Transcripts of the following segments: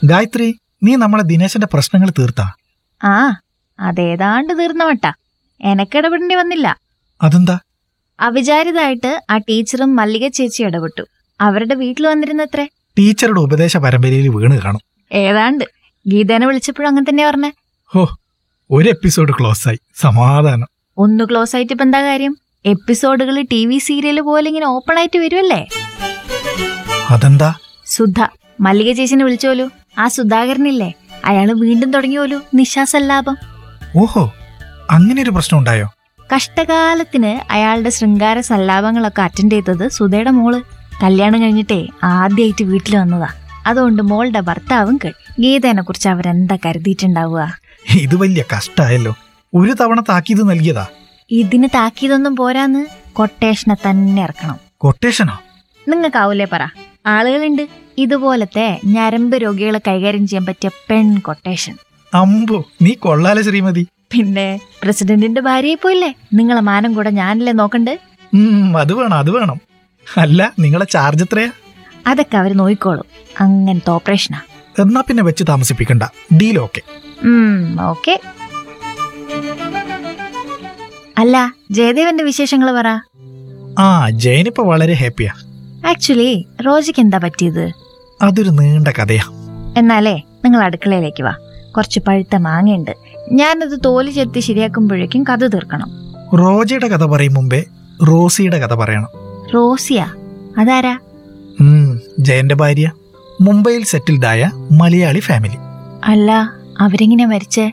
ഗായത്രി നീ നമ്മളെ ദിനേശന്റെ പ്രശ്നങ്ങൾ തീർത്താ ആ അതേതാണ്ട് തീർന്ന വട്ട എനക്കിടപെടേണ്ടി വന്നില്ല അതെന്താ അവിചാരിതായിട്ട് ആ ടീച്ചറും മല്ലിക ചേച്ചി ഇടപെട്ടു അവരുടെ വീട്ടിൽ വന്നിരുന്നത്രേ ടീച്ചറുടെ ഉപദേശ പരമ്പരയിൽ വീണ് കാണും ഏതാണ്ട് ഗീതേനെ വിളിച്ചപ്പോഴും അങ്ങനെ തന്നെ പറഞ്ഞേ ഹോ ഒരു എപ്പിസോഡ് ക്ലോസ് ആയി സമാധാനം ഒന്ന് ക്ലോസ് ആയിട്ട് ഇപ്പൊ എന്താ കാര്യം എപ്പിസോഡുകൾ ടി വി സീരിയൽ പോലെ ഇങ്ങനെ ഓപ്പൺ ആയിട്ട് വരുമല്ലേ അതെന്താ സുധ മല്ലിക ചേച്ചിനെ വിളിച്ചോലു ആ സുധാകരനില്ലേ അയാള് വീണ്ടും തുടങ്ങിയോലു നിശാസല്ലാപം ഓഹോ അങ്ങനെ ഒരു പ്രശ്നം ഉണ്ടായോ കഷ്ടകാലത്തിന് അയാളുടെ ശൃംഗാര സല്ലാപങ്ങളൊക്കെ അറ്റൻഡ് ചെയ്തത് സുധയുടെ മോള് കല്യാണം കഴിഞ്ഞിട്ടേ ആദ്യമായിട്ട് വീട്ടിൽ വന്നതാ അതുകൊണ്ട് മോളുടെ ഭർത്താവും കേൾ ഗീതേനെ കുറിച്ച് അവരെന്താ കരുതിയിട്ടുണ്ടാവുക ഇത് വലിയ കഷ്ടായല്ലോ ഒരു തവണ താക്കീത് നൽകിയതാ ഇതിന് താക്കീതൊന്നും പോരാന്ന് കൊട്ടേഷനെ തന്നെ ഇറക്കണം കൊട്ടേഷനോ നിങ്ങൾക്കാവൂലേ പറ ആളുകളുണ്ട് ഇതുപോലത്തെ ഞരമ്പ് രോഗികളെ കൈകാര്യം ചെയ്യാൻ പറ്റിയ പെൺ കൊട്ടേഷൻ അമ്പോ നീ കൊള്ളാലെ ശ്രീമതി പിന്നെ പ്രസിഡന്റിന്റെ ഭാര്യയെ പോയില്ലേ നിങ്ങളെ മാനം കൂടെ ഞാനല്ലേ നോക്കണ്ട് ഉം അത് വേണം അത് വേണം അല്ല നിങ്ങളെ ചാർജ് എത്രയാ അതൊക്കെ അവർ നോയിക്കോളും അങ്ങനത്തെ ഓപ്പറേഷനാ എന്നാ പിന്നെ വെച്ച് താമസിപ്പിക്കണ്ട ഡീൽ ഓക്കെ ഓക്കെ അല്ല ജയദേവന്റെ വിശേഷങ്ങൾ പറ ആ ജയനിപ്പോ വളരെ ഹാപ്പിയാ ആക്ച്വലി റോജിക്ക് എന്താ പറ്റിയത് അതൊരു നീണ്ട കഥയാ എന്നാലേ നിങ്ങൾ അടുക്കളയിലേക്ക് വാ കുറച്ച് പഴുത്ത മാങ്ങയുണ്ട് ഞാനത് തോല് ചെത്തി ശരിയാക്കുമ്പോഴേക്കും കഥ തീർക്കണം റോജയുടെ കഥ പറയും മുമ്പേ റോസിയുടെ കഥ പറയണം റോസിയ അതാരാ ഉം ജയന്റെ ഭാര്യ മുംബൈയിൽ സെറ്റിൽഡായ മലയാളി ഫാമിലി അല്ല അവരെങ്ങനെ മരിച്ചേ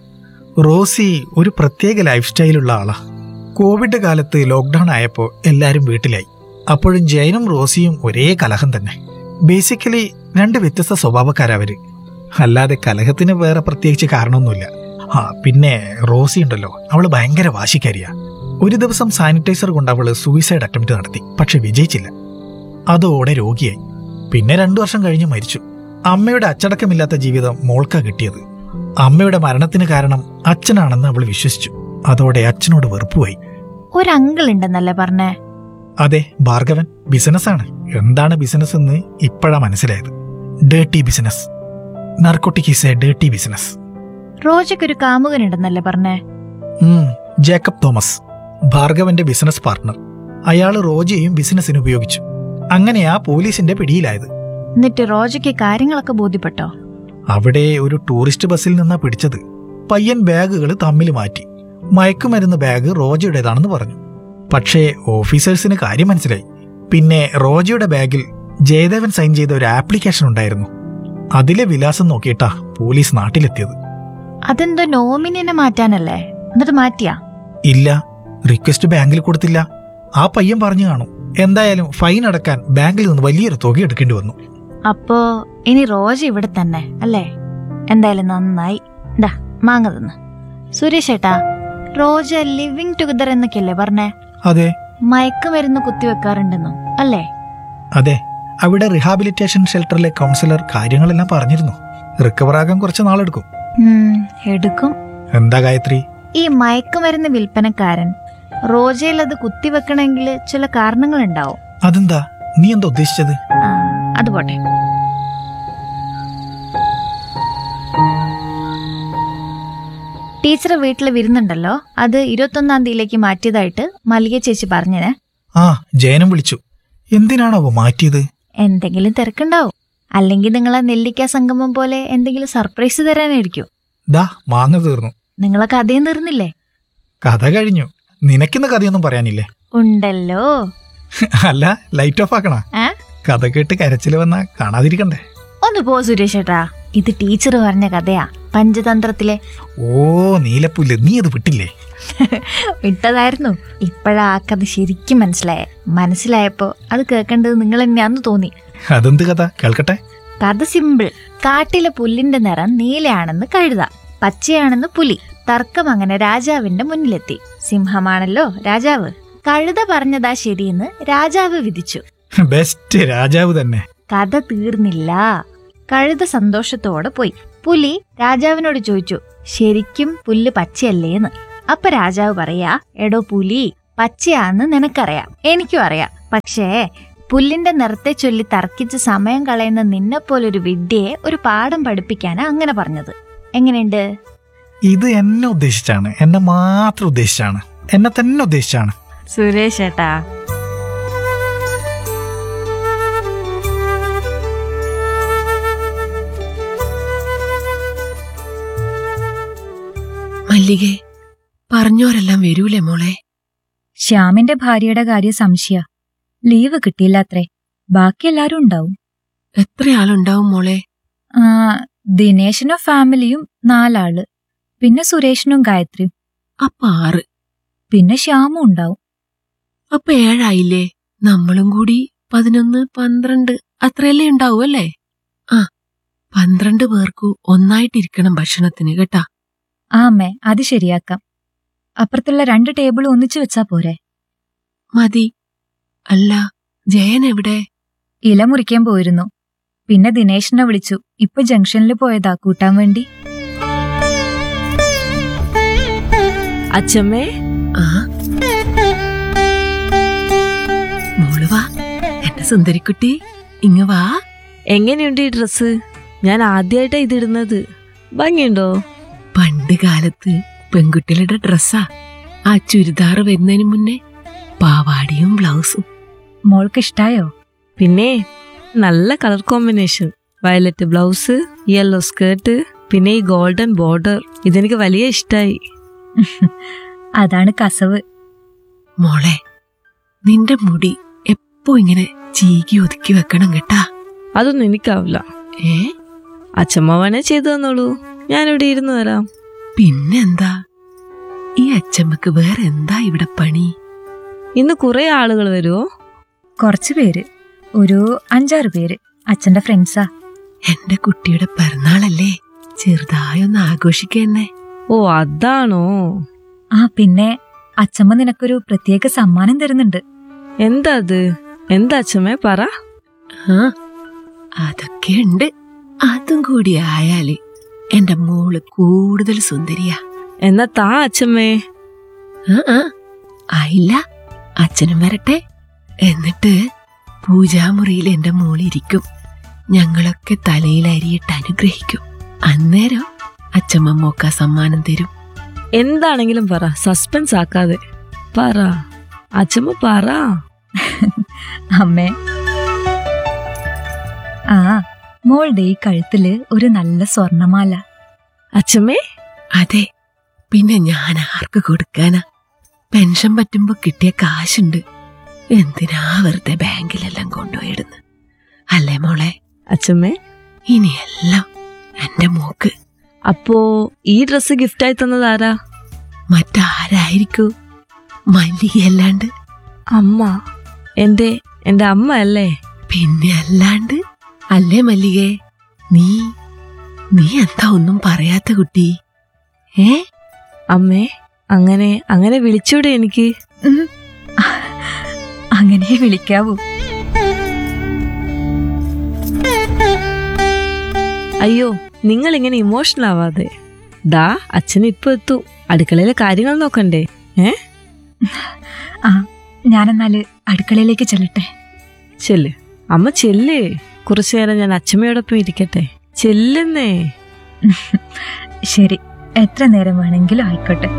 റോസി ഒരു പ്രത്യേക ലൈഫ് സ്റ്റൈലുള്ള ആളാ കോവിഡ് കാലത്ത് ലോക്ക്ഡൌൺ ആയപ്പോൾ എല്ലാരും വീട്ടിലായി അപ്പോഴും ജയനും റോസിയും ഒരേ കലഹം തന്നെ ബേസിക്കലി രണ്ട് വ്യത്യസ്ത സ്വഭാവക്കാരവര് അല്ലാതെ കലഹത്തിന് വേറെ പ്രത്യേകിച്ച് കാരണമൊന്നുമില്ല ആ പിന്നെ റോസി ഉണ്ടല്ലോ അവള് ഭയങ്കര വാശിക്കാരിയാ ഒരു ദിവസം സാനിറ്റൈസർ കൊണ്ട് അവള് സൂയിസൈഡ് അറ്റംപ്റ്റ് നടത്തി പക്ഷെ വിജയിച്ചില്ല അതോടെ രോഗിയായി പിന്നെ രണ്ടു വർഷം കഴിഞ്ഞ് മരിച്ചു അമ്മയുടെ അച്ചടക്കമില്ലാത്ത ജീവിതം മോൾക്കാ കിട്ടിയത് അമ്മയുടെ മരണത്തിന് കാരണം അച്ഛനാണെന്ന് അവൾ വിശ്വസിച്ചു അതോടെ അച്ഛനോട് വെറുപ്പുമായി ഒരു അങ്കിൾ ഉണ്ടെന്നല്ലേ പറഞ്ഞേ അതെ ഭാർഗവൻ ബിസിനസ്സാണ് എന്താണ് ബിസിനസ് എന്ന് ഇപ്പോഴാ മനസ്സിലായത് dirty business narcotic is a dirty business റോജയ്ക്ക് ഒരു കാമുകനുണ്ടെന്നല്ലേ പറഞ്ഞേ ഉം, ജേക്കബ് തോമസ് ഭാർഗവന്റെ ബിസിനസ് പാർട്ണർ അയാൾ റോജയെയും ബിസിനസ്സിന് ഉപയോഗിച്ചു അങ്ങനെയാ പോലീസിന്റെ പിടിയിലായത് എന്നിട്ട് റോജയ്ക്ക് കാര്യങ്ങളൊക്കെ ബോധ്യപ്പെട്ടോ അവിടെ ഒരു ടൂറിസ്റ്റ് ബസ്സിൽ നിന്നാ പിടിച്ചത് പയ്യൻ ബാഗുകൾ തമ്മിൽ മാറ്റി മയക്കുമരുന്ന് ബാഗ് റോജയുടേതാണെന്ന് പറഞ്ഞു പക്ഷേ ഓഫീസേഴ്സിന് കാര്യം മനസ്സിലായി പിന്നെ റോജയുടെ ബാഗിൽ ജയദേവൻ സൈൻ ചെയ്ത ഒരു ആപ്ലിക്കേഷൻ ഉണ്ടായിരുന്നു അതിലെ വിലാസം നോക്കിയിട്ടാ പോലീസ് നാട്ടിലെത്തിയത് അതെന്തോ നോമിനിനെ മാറ്റാനല്ലേ എന്നിട്ട് മാറ്റിയാ ഇല്ല റിക്വസ്റ്റ് ബാങ്കിൽ കൊടുത്തില്ല ആ പയ്യൻ പറഞ്ഞു കാണും എന്തായാലും ഫൈൻ അടക്കാൻ ബാങ്കിൽ നിന്ന് വലിയൊരു തുക എടുക്കേണ്ടി വന്നു അപ്പോ ഇനി റോജ ഇവിടെ തന്നെ അല്ലേ എന്തായാലും നന്നായി ദാ മാങ്ങ തിന്ന് സുരേഷ് ഏട്ടാ റോജ ലിവിങ് ടുഗദർ എന്നൊക്കെയല്ലേ പറഞ്ഞേ അതെ മയക്കുമരുന്ന് കുത്തിവെക്കാറുണ്ടെന്നോ അല്ലേ അതെ അവിടെ റിഹാബിലിറ്റേഷൻ ഷെൽട്ടറിലെ കൗൺസിലർ കാര്യങ്ങളെല്ലാം പറഞ്ഞിരുന്നു റിക്കവർ ആകാൻ കുറച്ച് നാളെടുക്കും ഉം, എടുക്കും എന്താ ഗായത്രി ഈ മയക്കുമരുന്ന് വിൽപ്പനക്കാരൻ റോജയിൽ അത് കുത്തിവെക്കണമെങ്കിൽ ചില കാരണങ്ങളുണ്ടാവും അതെന്താ നീ എന്താ ഉദ്ദേശിച്ചത് ആ, അത് പോട്ടെ ടീച്ചറെ വീട്ടിൽ വിരുന്നുണ്ടല്ലോ അത് ഇരുപത്തൊന്നാം തീയതിയിലേക്ക് മാറ്റിയതായിട്ട് മല്ലിക ചേച്ചി പറഞ്ഞേ ആ ജയനം വിളിച്ചു എന്തിനാണാവോ മാറ്റിയത് എന്തെങ്കിലും തിരക്കുണ്ടാവും അല്ലെങ്കിൽ നിങ്ങളെ നെല്ലിക്ക സംഗമം പോലെ എന്തെങ്കിലും സർപ്രൈസ് തരാനായിരിക്കും ദാ മാങ്ങ തീർന്നു നിങ്ങളെ കഥയും തീർന്നില്ലേ കഥ കഴിഞ്ഞു നിനക്കിന്ന് കഥയൊന്നും പറയാനില്ലേ ഉണ്ടല്ലോ അല്ല ലൈറ്റ് ഓഫ് ആക്കണ ഏ? കഥ കേട്ട് കരച്ചില് വന്നാ കാണാതിരിക്കണ്ടേ ഒന്ന് പോ സുരേഷ് ഏട്ടാ ഇത് ടീച്ചർ പറഞ്ഞ കഥയാ പഞ്ചതന്ത്രത്തിലെ ഓ നീലപ്പുല്ല് നീ അത് വിട്ടില്ലേ വിട്ടതായിരുന്നു ഇപ്പോഴാ ആ കഥ ശരിക്കും മനസ്സിലായേ മനസ്സിലായപ്പോ അത് കേൾക്കേണ്ടത് നിങ്ങൾ തന്നെയാന്ന് തോന്നി അതെന്ത് കഥ കേൾക്കട്ടെ കഥ സിമ്പിൾ കാട്ടിലെ പുല്ലിന്റെ നിറം നീലയാണെന്ന് കഴുത പച്ചയാണെന്ന് പുലി തർക്കം അങ്ങനെ രാജാവിന്റെ മുന്നിലെത്തി സിംഹമാണല്ലോ രാജാവ് കഴുത പറഞ്ഞതാ ശരിയെന്ന് രാജാവ് വിധിച്ചു ബെസ്റ്റ് രാജാവ് തന്നെ കഥ തീർന്നില്ല കഴുത സന്തോഷത്തോടെ പോയി പുലി രാജാവിനോട് ചോദിച്ചു ശരിക്കും പുല്ല് പച്ചയല്ലേന്ന് അപ്പൊ രാജാവ് പറയാ എടോ പുലി പച്ചയാന്ന് നിനക്കറിയാം എനിക്കും അറിയാം പക്ഷേ പുല്ലിന്റെ നിറത്തെ ചൊല്ലി തർക്കിച്ച് സമയം കളയുന്ന നിന്നെപ്പോലൊരു വിദ്യയെ ഒരു പാഠം പഠിപ്പിക്കാനാ അങ്ങനെ പറഞ്ഞത് എങ്ങനെയുണ്ട് ഇത് എന്നെ ഉദ്ദേശിച്ചാണ് എന്നെ മാത്രം ഉദ്ദേശിച്ചാണ് എന്നെ തന്നെ ഉദ്ദേശിച്ചാണ് സുരേഷ് ഏട്ടാ മല്ലികെ പറഞ്ഞോരെല്ലാം വരൂലേ മോളെ ശ്യാമിന്റെ ഭാര്യയുടെ കാര്യം സംശയ ലീവ് കിട്ടിയില്ലാത്രേ ബാക്കി എല്ലാരും ഉണ്ടാവും എത്ര ആളുണ്ടാവും മോളെ ആ ദിനേശനും ഫാമിലിയും നാലാള് പിന്നെ സുരേഷിനും ഗായത്രിയും അപ്പൊ ആറ് പിന്നെ ശ്യാമും ഉണ്ടാവും അപ്പൊ ഏഴായില്ലേ നമ്മളും കൂടി പതിനൊന്ന് പന്ത്രണ്ട് അത്രയല്ലേ ഉണ്ടാവൂ അല്ലേ ആ പന്ത്രണ്ട് പേർക്കു ഒന്നായിട്ടിരിക്കണം ഭക്ഷണത്തിന് കേട്ടാ ആ അമ്മേ അത് ശരിയാക്കാം അപ്പുറത്തുള്ള രണ്ട് ടേബിൾ ഒന്നിച്ചു വെച്ചാ പോരെ മതി അല്ല ജയൻ എവിടെ ഇല മുറിക്കാൻ പോയിരുന്നു പിന്നെ ദിനേശിനെ വിളിച്ചു ഇപ്പൊ ജംഗ്ഷനിൽ പോയതാ കൂട്ടാൻ വേണ്ടി അച്ഛമ്മേ ആ മോള് വാ എന്റെ സുന്ദരിക്കുട്ടി ഇങ്ങ് വാ എങ്ങനെയുണ്ട് ഈ ഡ്രസ്സ് ഞാൻ ആദ്യമായിട്ടാ ഇതിടുന്നത് ഭംഗിയുണ്ടോ പണ്ട് കാലത്ത് പെൺകുട്ടികളുടെ ഡ്രസ്സാ ആ ചുരിദാറ് വരുന്നതിന് മുന്നേ പാവാടിയും ബ്ലൗസും മോൾക്ക് ഇഷ്ടായോ പിന്നെ നല്ല colour combination violet blouse yellow skirt പിന്നെ ഈ ഗോൾഡൻ ബോർഡർ ഇതെനിക്ക് വലിയ ഇഷ്ടായി അതാണ് കസവ് മോളെ നിന്റെ മുടി എപ്പോ ഇങ്ങനെ ചീകി ഒതുക്കി വെക്കണം കേട്ടാ അതൊന്നും എനിക്കാവില്ല ഏ അച്ഛമ്മ വേണേ ചെയ്തു തന്നോളൂ ഞാനിവിടെ ഇരുന്ന് തരാം പിന്നെന്താ ഈ അച്ചമ്മക്ക് വേറെ എന്താ ഇവിടെ പണി ഇന്ന് കുറെ ആളുകൾ വരുമോ കുറച്ചു പേര് ഒരു അഞ്ചാറ് പേര് അച്ഛന്റെ ഫ്രണ്ട്സാ എന്റെ കുട്ടിയുടെ പിറന്നാളല്ലേ ചെറുതായൊന്ന് ആഘോഷിക്കന്നെ ഓ അതാണോ ആ പിന്നെ അച്ഛമ്മ നിനക്കൊരു പ്രത്യേക സമ്മാനം തരുന്നുണ്ട് എന്താ അത് എന്താ അച്ഛമ്മേ പറ ആ അതൊക്കെ ഉണ്ട് അതും കൂടി ആയാല് എന്റെ മോള് കൂടുതൽ സുന്ദരിയാ എന്നാ താ അച്ഛമ്മേ ആ ആ ആയില്ല അച്ഛനും വരട്ടെ എന്നിട്ട് പൂജാമുറിയിൽ എന്റെ മോളിരിക്കും ഞങ്ങളൊക്കെ തലയിൽ അരിയിട്ട് അനുഗ്രഹിക്കും അന്നേരം അച്ഛമ്മ മോക്ക സമ്മാനം തരും എന്താണെങ്കിലും പറ സസ്പെൻസ് ആക്കാതെ പറ അച്ഛമ്മ പറ അമ്മേ ആ മോളുടെ ഈ കഴുത്തില് ഒരു നല്ല സ്വർണമാല അച്ഛമ്മേ അതെ പിന്നെ ഞാൻ ആർക്ക് കൊടുക്കാനാ പെൻഷൻ പറ്റുമ്പോ കിട്ടിയ കാശുണ്ട് എന്തിനാ വെറുതെ ബാങ്കിലെല്ലാം കൊണ്ടുപോയിടുന്നു അല്ലേ മോളെ അച്ഛമ്മേ ഇനിയെല്ലാം എന്റെ മോക്ക് അപ്പോ ഈ ഡ്രസ്സ് ഗിഫ്റ്റായി തന്നത് ആരാ മറ്റാരായിരിക്കൂ മല്ലികയല്ലാണ്ട് അമ്മ എന്റെ എന്റെ അമ്മ അല്ലേ പിന്നെ അല്ലാണ്ട് അല്ലേ മല്ലികേ നീ നീ എന്താ ഒന്നും പറയാത്ത കുട്ടി ഏ അമ്മേ അങ്ങനെ അങ്ങനെ വിളിച്ചൂടെ എനിക്ക് ഉം. അങ്ങനെ വിളിക്കാവൂ അയ്യോ നിങ്ങൾ ഇങ്ങനെ ഇമോഷണൽ ആവാതെ ദാ അച്ഛൻ ഇപ്പൊ എത്തു അടുക്കളയിലെ കാര്യങ്ങൾ നോക്കണ്ടേ ഏ ആ ഞാനെന്നാല് അടുക്കളയിലേക്ക് ചെല്ലട്ടെ ചെല്ല് അമ്മ ചെല്ല് കുറച്ചു നേരം ഞാൻ അച്ഛമ്മയോടൊപ്പം ഇരിക്കട്ടെ ചെല്ലുന്നേ ശരി എത്ര നേരം വേണമെങ്കിലും ആയിക്കോട്ടെ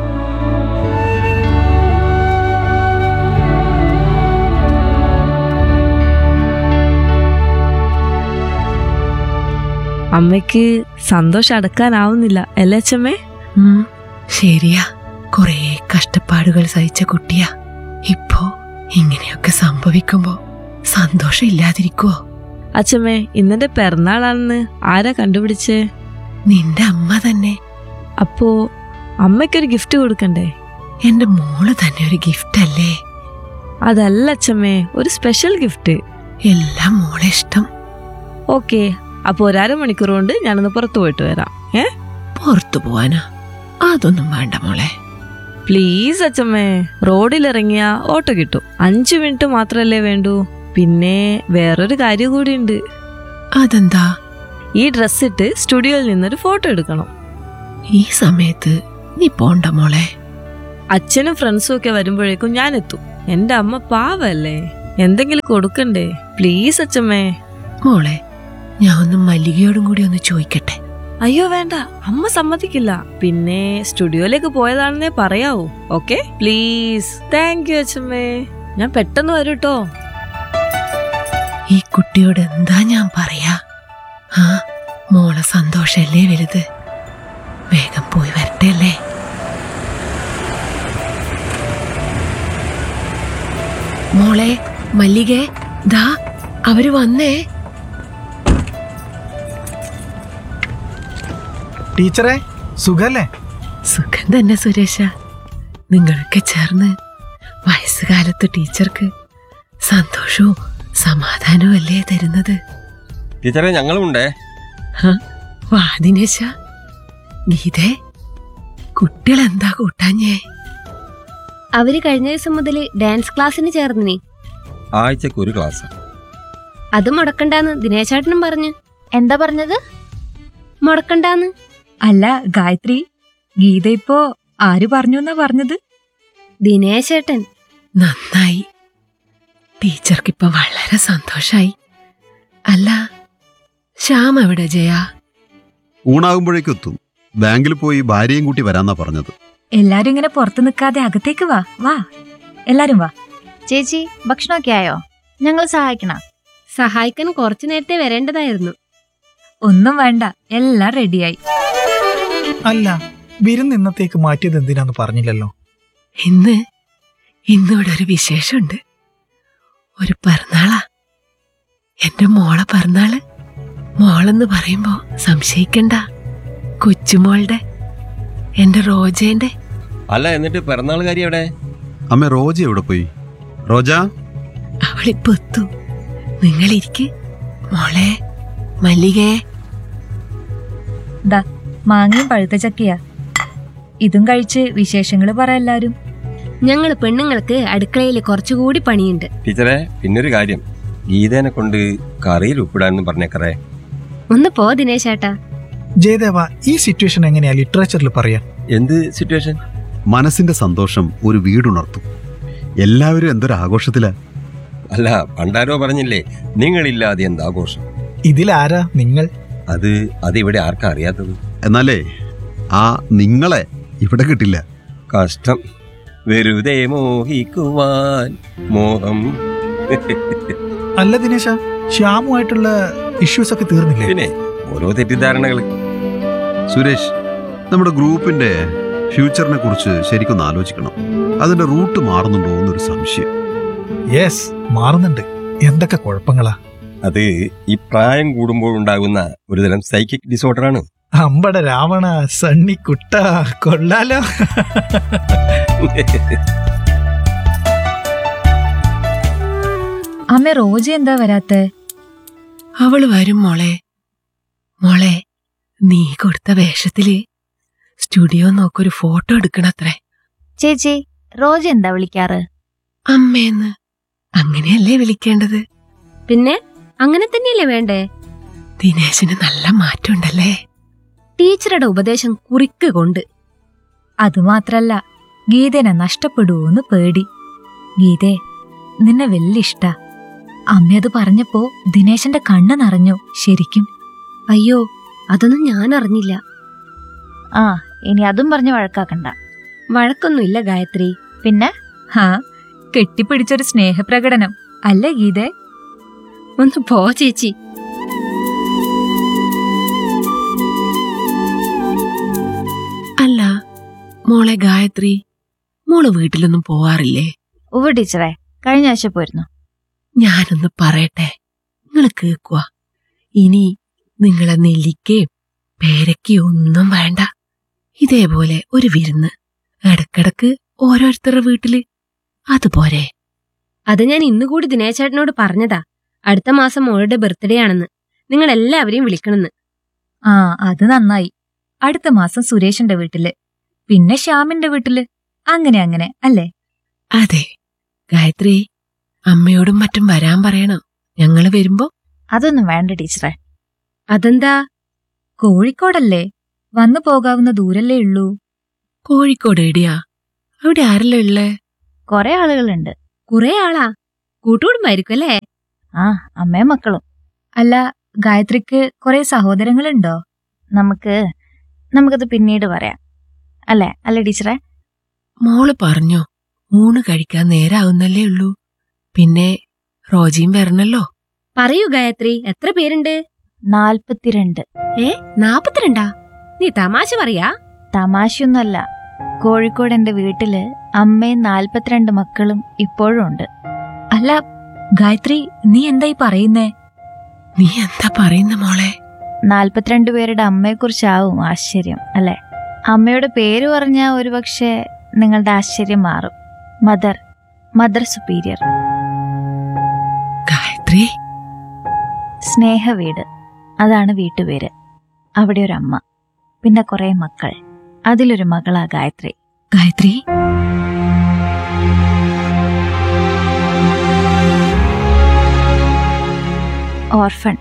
അമ്മയ്ക്ക് സന്തോഷം അടക്കാനാവുന്നില്ല അല്ലേ അച്ഛമ്മേ ഉം, ശരിയാ കൊറേ കഷ്ടപ്പാടുകൾ സഹിച്ച കുട്ടിയാ ഇപ്പോ ഇങ്ങനെയൊക്കെ സംഭവിക്കുമ്പോ സന്തോഷം ഇല്ലാതിരിക്കുവോ അച്ഛമ്മേ ഇന്നെന്റെ പിറന്നാളാണെന്ന് ആരാ കണ്ടുപിടിച്ചേ നിന്റെ അമ്മ തന്നെ അപ്പോ അമ്മയ്ക്കൊരു ഗിഫ്റ്റ് കൊടുക്കണ്ടേ എന്റെ മോള് തന്നെ ഒരു ഗിഫ്റ്റ് അല്ലേ അതല്ല അച്ഛമ്മേ ഒരു സ്പെഷ്യൽ ഗിഫ്റ്റ് എല്ലാം മോളെ ഇഷ്ടം ഓക്കെ അപ്പൊ ഒരര മണിക്കൂർ കൊണ്ട് ഞാനൊന്ന് പുറത്തു പോയിട്ട് വരാം ഏ പുറത്തു പോവാനാ അതൊന്നും വേണ്ട മോളെ പ്ലീസ് അച്ഛമ്മേ റോഡിലിറങ്ങിയ ഓട്ടോ കിട്ടും അഞ്ചു മിനിറ്റ് മാത്രല്ലേ വേണ്ടൂ പിന്നെ വേറൊരു കാര്യം കൂടിയുണ്ട് അതെന്താ ഈ ഡ്രസ് ഇട്ട് സ്റ്റുഡിയോയിൽ നിന്നൊരു ഫോട്ടോ എടുക്കണം ഈ സമയത്ത് നീ പോണ്ട മോളെ അച്ഛനും ഫ്രണ്ട്സും ഒക്കെ വരുമ്പോഴേക്കും ഞാൻ എത്തും എന്റെ അമ്മ പാവല്ലേ എന്തെങ്കിലും കൊടുക്കണ്ടേ പ്ലീസ് അച്ഛമ്മേ മോളെ ഞാൻ ഒന്ന് മല്ലികയോടും കൂടി ഒന്ന് ചോദിക്കട്ടെ അയ്യോ വേണ്ട അമ്മ സമ്മതിക്കില്ല പിന്നെ സ്റ്റുഡിയോയിലേക്ക് പോയതാണെന്നേ പറയാവൂ ഓക്കെ പ്ലീസ് താങ്ക് യു അച്ഛമ്മേ ഞാൻ പെട്ടെന്ന് വരും കേട്ടോ ഈ കുട്ടിയോട് എന്താ ഞാൻ പറയാ ആ മോളെ സന്തോഷല്ലേ വലുത് വേഗം പോയി വരട്ടെ അല്ലേ മോളെ മല്ലികേ ദാ അവര് വന്നേ ടീച്ചറെ സുഖല്ലേ സുഖം തന്നെ സുരേഷ നിങ്ങളൊക്കെ ചേർന്ന് വയസ്സുകാലത്ത് ടീച്ചർക്ക് സന്തോഷവും സമാധാനവും അല്ലേ തരുന്നത് ടീച്ചറെ ഞങ്ങളുമുണ്ടേ ഹ? വാ ദിനേശ ഗീതേ കുട്ടികളെന്താ കൂട്ടാഞ്ഞേ അവര് കഴിഞ്ഞ ദിവസം മുതൽ ഡാൻസ് ക്ലാസ്സിന് ചേർന്നിനി ആഴ്ചക്ക് ഒരു ക്ലാസ് അത് മുടക്കണ്ടാന്ന് ദിനേശേട്ടനും പറഞ്ഞു എന്താ പറഞ്ഞത് മുടക്കണ്ടാന്ന് അല്ല ഗായത്രി ഗീത ഇപ്പോ ആര് പറഞ്ഞു എന്നാ പറഞ്ഞത് ദിനേശേട്ടൻ നന്നായി ടീച്ചർക്കിപ്പൊ വളരെ സന്തോഷായി അല്ല ശ്യാം എവിടെ ജയാ ഊണാകുമ്പോഴേക്കും എത്തും ബാങ്കിൽ പോയി ഭാര്യയും കൂട്ടി വരാന്നാ പറഞ്ഞത് എല്ലാരും ഇങ്ങനെ പുറത്തു നിൽക്കാതെ അകത്തേക്ക് വാ വാ എല്ലാരും വാ ചേച്ചി ഭക്ഷണമൊക്കെ ആയോ ഞങ്ങൾ സഹായിക്കണ സഹായിക്കാൻ കുറച്ചു നേരത്തെ വരേണ്ടതായിരുന്നു ഒന്നും വേണ്ട എല്ലാം റെഡിയായി അല്ല വിരുന്ന് ഇന്നത്തേക്ക് മാറ്റിയത് എന്തിനാന്ന് പറഞ്ഞില്ലല്ലോ ഇന്ന് ഇന്നിവിടെ ഒരു വിശേഷമുണ്ട് ഒരു പിറന്നാളാ എന്റെ മോളെ പിറന്നാള് മോളെന്ന് പറയുമ്പോ സംശയിക്കണ്ട കൊച്ചുമോളുടെ എന്റെ റോജേന്റെ അല്ല എന്നിട്ട് പിറന്നാൾ കാര്യം എവിടെ അമ്മ റോജ എവിടെ പോയി റോജ അവളിപ്പോ എത്തും നിങ്ങളിരിക്ക് മോളെ മല്ലികേ ദാ മാങ്ങയും പഴുത്ത ചക്കയാ ഇതും കഴിച്ച് വിശേഷങ്ങള് പറ എല്ലാരും ഞങ്ങൾ പെണ്ണുങ്ങൾക്ക് അടുക്കളയിൽ കുറച്ചുകൂടി പണിയുണ്ട് ടീച്ചറെ പിന്നൊരു കാര്യം ഗീതേനെ കൊണ്ട് കറിയിൽ ഉപ്പിടാന്ന് പറഞ്ഞേക്കറേ ഒന്ന് പോ ദിനേശേട്ടാ ജയദേവ ഈ സിറ്റുവേഷൻ എങ്ങനെയാ ലിറ്ററേച്ചറിൽ പറയാ എന്ത് സിറ്റുവേഷൻ മനസ്സിന്റെ സന്തോഷം ഒരു വീടുണർത്തും എല്ലാവരും എന്തൊരു ആഘോഷത്തിലാ അല്ല പണ്ടാരോ പറഞ്ഞില്ലേ നിങ്ങളില്ലാതെ എന്ത് ആഘോഷം ഇതിലാരാ നിങ്ങൾ അത് അത് ഇവിടെ ആർക്കാ അറിയാത്തത് എന്നാലേ ആ നിങ്ങളെ ഇവിടെ കിട്ടില്ല കഷ്ടം വെറുതെ മോഹിക്കുവാൻ മോഹം അല്ല ദിനേശ ശ്യാമുമായിട്ടുള്ള ഇഷ്യൂസ് ഒക്കെ തീർന്നില്ലേ പിന്നെ ഓരോ തെറ്റിദ്ധാരണകൾ സുരേഷ് നമ്മുടെ ഗ്രൂപ്പിന്റെ ഫ്യൂച്ചറിനെ കുറിച്ച് ശരിക്കൊന്ന് ആലോചിക്കണം അതിന്റെ റൂട്ട് മാറുന്നുണ്ടോ എന്നൊരു സംശയം യെസ് മാറുന്നുണ്ട് എന്തൊക്കെ കുഴപ്പങ്ങളാ അത് ഈ പ്രായം കൂടുമ്പോൾ ഉണ്ടാകുന്ന ഒരുതരം സൈക്കിക് ഡിസോർഡറാണ് അമ്പട രാവണ സണ്ണി കുട്ട കൊള്ളാലോ അമ്മ റോജ എന്താ വരാത്തെ അവള് വരും മോളെ മോളെ നീ കൊടുത്ത വേഷത്തില് സ്റ്റുഡിയോ നോക്കൊരു ഫോട്ടോ എടുക്കണത്രേ ചേച്ചി റോജ എന്താ വിളിക്കാറ് അമ്മേന്ന് അങ്ങനെയല്ലേ വിളിക്കേണ്ടത് പിന്നെ അങ്ങനെ തന്നെയല്ലേ വേണ്ടേ ദിനേശിന് നല്ല മാറ്റമുണ്ടല്ലേ ടീച്ചറുടെ ഉപദേശം കുറിക്ക് കൊണ്ട് അതുമാത്രല്ല ഗീതനെ നഷ്ടപ്പെടുവോന്ന് പേടി ഗീതേ നിന്നെ വലിയ ഇഷ്ട അമ്മയത് പറഞ്ഞപ്പോ ദിനേശന്റെ കണ്ണ് നിറഞ്ഞു ശരിക്കും അയ്യോ അതൊന്നും ഞാൻ അറിഞ്ഞില്ല ആ ഇനി അതും പറഞ്ഞ് വഴക്കാക്കണ്ട വഴക്കൊന്നുമില്ല ഗായത്രി പിന്നെ ഹാ കെട്ടിപ്പിടിച്ചൊരു സ്നേഹപ്രകടനം അല്ലേ ഗീതേ ഒന്ന് പോ ചേച്ചി അല്ല മോളെ ഗായത്രി മോള് വീട്ടിലൊന്നും പോവാറില്ലേ ഉവ ടീച്ചറെ കഴിഞ്ഞ ആഴ്ച പോയിരുന്നു ഞാനൊന്ന് പറയട്ടെ നിങ്ങൾ കേക്കുവാ ഇനി നിങ്ങളെ നെല്ലിക്കയും പേരക്കയും ഒന്നും വേണ്ട ഇതേപോലെ ഒരു വിരുന്ന് ഇടക്കിടക്ക് ഓരോരുത്തരുടെ വീട്ടില് അതുപോരെ അത് ഞാൻ ഇന്നുകൂടി ദിനേശേട്ടനോട് പറഞ്ഞതാ അടുത്ത മാസം മോളുടെ ബർത്ത്ഡേ ആണെന്ന് നിങ്ങൾ എല്ലാവരെയും വിളിക്കണമെന്ന് ആ അത് നന്നായി അടുത്ത മാസം സുരേഷിന്റെ വീട്ടില് പിന്നെ ശ്യാമിന്റെ വീട്ടില് അങ്ങനെ അങ്ങനെ അല്ലേ അതെ ഗായത്രി അമ്മയോടും മറ്റും വരാൻ പറയണം ഞങ്ങള് വരുമ്പോ അതൊന്നും വേണ്ട ടീച്ചറെ അതെന്താ കോഴിക്കോടല്ലേ വന്നു പോകാവുന്ന ദൂരല്ലേ ഉള്ളൂ കോഴിക്കോട് എടിയാ അവിടെ ആരല്ലേ ഉള്ളേ കുറെ ആളുകളുണ്ട് കുറെ ആളാ കൂട്ടുകുടുംബായിരിക്കും അല്ലേ ആ അമ്മയും മക്കളും അല്ല ഗായത്രിക്ക് കുറെ സഹോദരങ്ങളുണ്ടോ നമുക്ക് നമുക്കത് പിന്നീട് പറയാം അല്ലേ അല്ലേ ടീച്ചറെ മോള് പറഞ്ഞോ ഊണ് കഴിക്കാൻ നേരാവുന്നല്ലേ ഉള്ളൂ പിന്നെ റോജിയും വരണല്ലോ പറയൂ ഗായത്രി എത്ര പേരുണ്ട് നാൽപ്പത്തിരണ്ട് ഏ നാപ്പത്തിരണ്ടാ നീ തമാശ പറയാ തമാശയൊന്നുമല്ല കോഴിക്കോട് എന്റെ വീട്ടില് അമ്മയും നാൽപ്പത്തിരണ്ട് മക്കളും ഇപ്പോഴും ഉണ്ട് അല്ല ഗായത്രി നീ എന്തായി പറയുന്നേ നീ എന്താ പറയുന്ന മോളെ നാൽപ്പത്തിരണ്ട് പേരുടെ അമ്മയെക്കുറിച്ചാവും ആശ്ചര്യം അല്ലെ അമ്മയുടെ പേര് പറഞ്ഞാൽ ഒരുപക്ഷെ നിങ്ങളുടെ ആശ്ചര്യം മാറും മദർ മദർ സുപ്പീരിയർ ഗായത്രി സ്നേഹവീട് അതാണ് വീട്ടുപേര് അവിടെ ഒരു അമ്മ പിന്നെ കുറെ മക്കൾ അതിലൊരു മകളാ ഗായത്രി ഗായത്രി ഓർഫൺ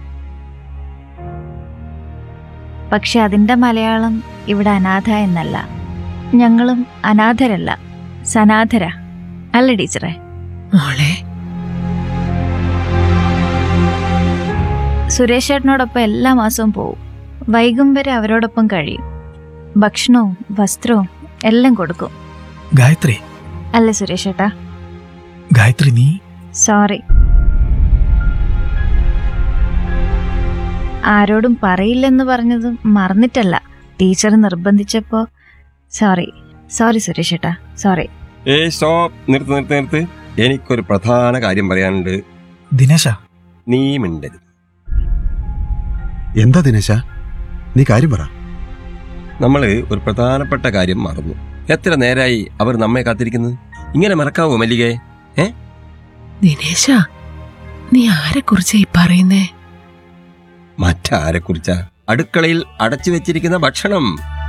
പക്ഷെ അതിന്റെ മലയാളം ഇവിടെ അനാഥ എന്നല്ല ഞങ്ങളും അനാഥരല്ല സനാഥര അല്ല ടീച്ചറെ മോളെ സുരേഷ് ചേട്ടനോടൊപ്പം എല്ലാ മാസവും പോവും വൈകും വരെ അവരോടൊപ്പം കഴിയും ഭക്ഷണവും വസ്ത്രവും എല്ലാം കൊടുക്കും ഗായത്രി അല്ലേ സുരേഷ് ചേട്ടാ ഗായത്രി നീ സോറി ആരോടും പറയില്ലെന്ന് പറഞ്ഞതും മറന്നിട്ടല്ല ടീച്ചർ നിർബന്ധിച്ചപ്പോ സോറി സോറി സുരേഷ് ചേട്ടാ സോറി ഏ സ്റ്റോപ്പ് നിർത്ത് നിർത്ത് നിർത്ത് എനിക്കൊരു പ്രധാന കാര്യം പറയാനുണ്ട് ദിനേശ നീ മിണ്ടരുത് എന്താ ദിനേശ നീ കാര്യം പറ നമ്മൾ ഒരു പ്രധാനപ്പെട്ട കാര്യം മറന്നു എത്ര നേരായി അവർ നമ്മെ കാത്തിരിക്കുന്നത് ഇങ്ങനെ മറക്കാവോ മല്ലികേ ദിനേശ നീ ആരെക്കുറിച്ചാ ഈ പറയുന്നേ മറ്റാരെ കുറിച്ചാ അടുക്കളയിൽ അടച്ചു വെച്ചിരിക്കുന്ന ഭക്ഷണം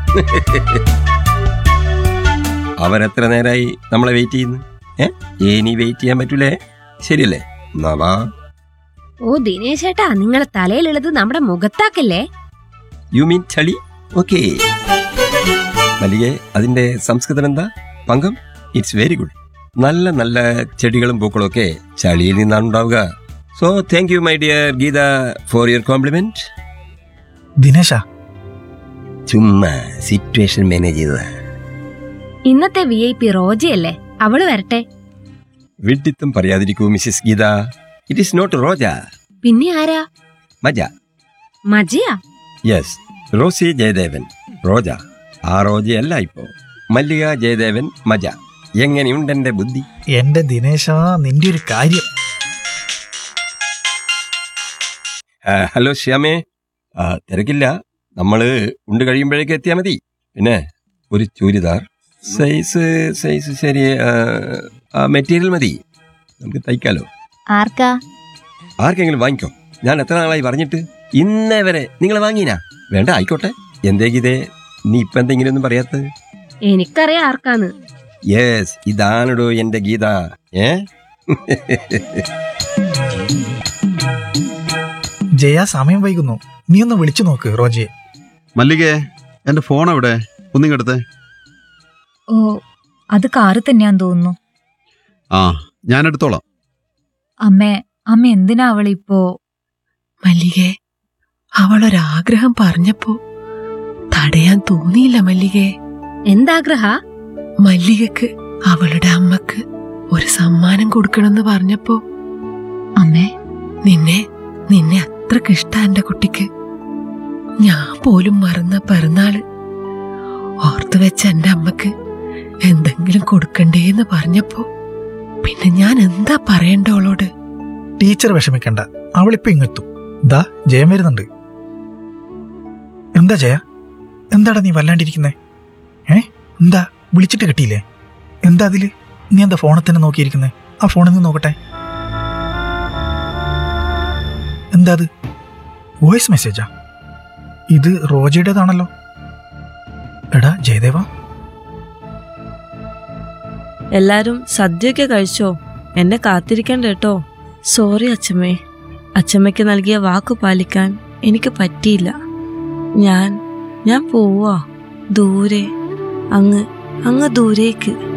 അവരെത്ര നേരായി നമ്മളെ വെയിറ്റ് ചെയ്യുന്നു ഏ ഇനി വെയിറ്റ് ചെയ്യാൻ പറ്റൂലേ ശരിയല്ലേ എന്നാ വാ ഓ ദിനേശേട്ടാ നിങ്ങളെ തലയിലുള്ളത് നമ്മുടെ മുഖത്താക്കല്ലേ യു മീൻ ചളി ഓക്കെ മല്ലികെ അതിന്റെ സംസ്കൃതം എന്താ പങ്കം ഇറ്റ്സ് വെരി ഗുഡ് നല്ല നല്ല ചെടികളും പൂക്കളും ഒക്കെ ചളിയിൽ നിന്നാണ് ഉണ്ടാവുക so thank you my dear Geetha for your compliment ദിനേശ ചുമ്മാ സിറ്റുവേഷൻ മാനേജ് ചെയ്തതാ ഇന്നത്തെ വി ഐ പി റോജയല്ലേ അവള് വരട്ടെ വിഡിത്തം പറയാതിരിക്കൂ Mrs Geetha it is not Roja പിന്നെ ആരാ മജ മജയാ യെസ് റോസി ജയദേവൻ റോജ ആ റോജയല്ല ഇപ്പോ മല്ലിക ജയദേവൻ മജ എങ്ങനെയുണ്ടെന്റെ ബുദ്ധി എന്റെ ദിനേശ നിന്റെ ഒരു കാര്യം ആ, ഹലോ ശ്യാമേ ആ, തിരക്കില്ല നമ്മള് ഉണ്ട് കഴിയുമ്പോഴേക്ക് എത്തിയാൽ മതി പിന്നെ ഒരു ചൂരിദാർ സൈസ് സൈസ് ശരി മെറ്റീരിയൽ മതി നമുക്ക് തയ്ക്കാലോ ആർക്കാ ആർക്കെങ്കിലും വാങ്ങിക്കോ ഞാൻ എത്ര നാളായി പറഞ്ഞിട്ട് ഇന്നേ വരെ നിങ്ങൾ വാങ്ങിനാ വേണ്ട ആയിക്കോട്ടെ എന്തേ ഗീതേ നീ ഇപ്പൊ എന്തെങ്കിലും ഒന്നും പറയാത്തത് എനിക്കറിയാം ആർക്കാന്ന് യെസ് ഇതാണിടോ എന്റെ ഗീത ഏ ജയ സമയം വൈകുന്നു നീ ഒന്ന് വിളിച്ചു നോക്ക് റോജയെ മല്ലികേ എന്റെ ഫോൺ എവിടെ ഒന്നിങ്ങടുത്തേ ഓ അത് കാറ് തന്നെയാന്ന് തോന്നുന്നു ആ ഞാൻ എടുത്തോളാം അമ്മേ അമ്മ എന്തിനാ അവളിപ്പോ മല്ലികെ അവളൊരാഗ്രഹം പറഞ്ഞപ്പോ തടയാൻ തോന്നിയില്ല മല്ലികെ എന്താഗ്രഹ മല്ലികക്ക് അവളുടെ അമ്മക്ക് ഒരു സമ്മാനം കൊടുക്കണമെന്ന് പറഞ്ഞപ്പോ അമ്മേ നിന്നെ നിന്നെ അത്രക്ക് ഇഷ്ട എന്റെ കുട്ടിക്ക് ഞാൻ പോലും മറന്ന പിറന്നാള് ഓർത്തു വെച്ച എന്റെ അമ്മക്ക് എന്തെങ്കിലും കൊടുക്കണ്ടേന്ന് പറഞ്ഞപ്പോ പിന്നെ ഞാൻ എന്താ പറയണ്ട അവളോട് ടീച്ചർ വിഷമിക്കണ്ട അവളിപ്പോ ഇങ്ങെത്തും ദാ ജയം വരുന്നുണ്ട് എന്താ ജയ എന്താടാ നീ വല്ലാണ്ടിരിക്കുന്നേ ഏ എന്താ വിളിച്ചിട്ട് കിട്ടിയില്ലേ എന്താ അതില് നീ എന്താ ഫോണിൽ തന്നെ നോക്കിയിരിക്കുന്നേ ആ ഫോണിൽ നിന്ന് നോക്കട്ടെ എന്താ അത് വോയിസ് മെസ്സേജാ ഇത് റോജയുടേതാണല്ലോ എടാ ജയദേവ എല്ലാരും സദ്യയൊക്കെ കഴിച്ചോ എന്നെ കാത്തിരിക്കണ്ട കേട്ടോ സോറി അച്ഛമ്മേ അച്ഛമ്മയ്ക്ക് നൽകിയ വാക്ക് പാലിക്കാൻ എനിക്ക് പറ്റിയില്ല ഞാൻ ഞാൻ പോവാ ദൂരെ അങ്ങ് അങ്ങ് ദൂരേക്ക്